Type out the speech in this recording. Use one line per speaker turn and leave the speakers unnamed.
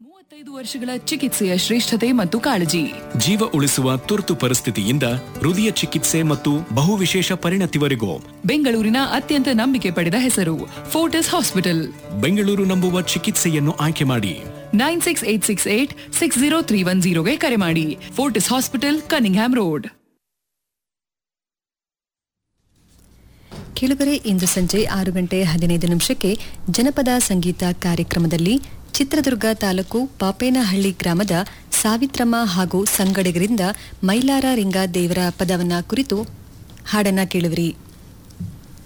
ಮೂವತ್ತೈದು ವರ್ಷಗಳ ಚಿಕಿತ್ಸೆಯ ಶ್ರೇಷ್ಠತೆ ಮತ್ತು ಕಾಳಜಿ
ಜೀವ ಉಳಿಸುವ ತುರ್ತು ಪರಿಸ್ಥಿತಿಯಿಂದ ಹೃದಯ ಚಿಕಿತ್ಸೆ ಮತ್ತು ಬಹುವಿಶೇಷ ಪರಿಣತಿವರೆಗೂ
ಬೆಂಗಳೂರಿನ ಅತ್ಯಂತ ನಂಬಿಕೆ ಪಡೆದ ಹೆಸರು ಫೋರ್ಟಿಸ್ ಹಾಸ್ಪಿಟಲ್
ಬೆಂಗಳೂರು ನಂಬುವ ಚಿಕಿತ್ಸೆಯನ್ನು ಆಯ್ಕೆ ಮಾಡಿ
nine six eight six eight six zero three one ಜೀರೋಗೆ ಕರೆ ಮಾಡಿ ಫೋರ್ಟಿಸ್ ಹಾಸ್ಪಿಟಲ್ ಕನಿಂಗ್ಹ್ಯಾಮ್ ರೋಡ್
ಕೆಳಗರೆ ಇಂದು ಸಂಜೆ ಆರು ಗಂಟೆ ಹದಿನೈದು ನಿಮಿಷಕ್ಕೆ ಜನಪದ ಸಂಗೀತ ಕಾರ್ಯಕ್ರಮದಲ್ಲಿ ಚಿತ್ರದುರ್ಗ ತಾಲೂಕು ಪಾಪೇನಹಳ್ಳಿ ಗ್ರಾಮದ ಸಾವಿತ್ರಮ್ಮ ಹಾಗೂ ಸಂಗಡಿಗರಿಂದ ಮೈಲಾರ ರಿಂಗ ದೇವರ ಪದವನ್ನ ಕುರಿತು ಹಾಡನ್ನ ಕೇಳುವಿರಿ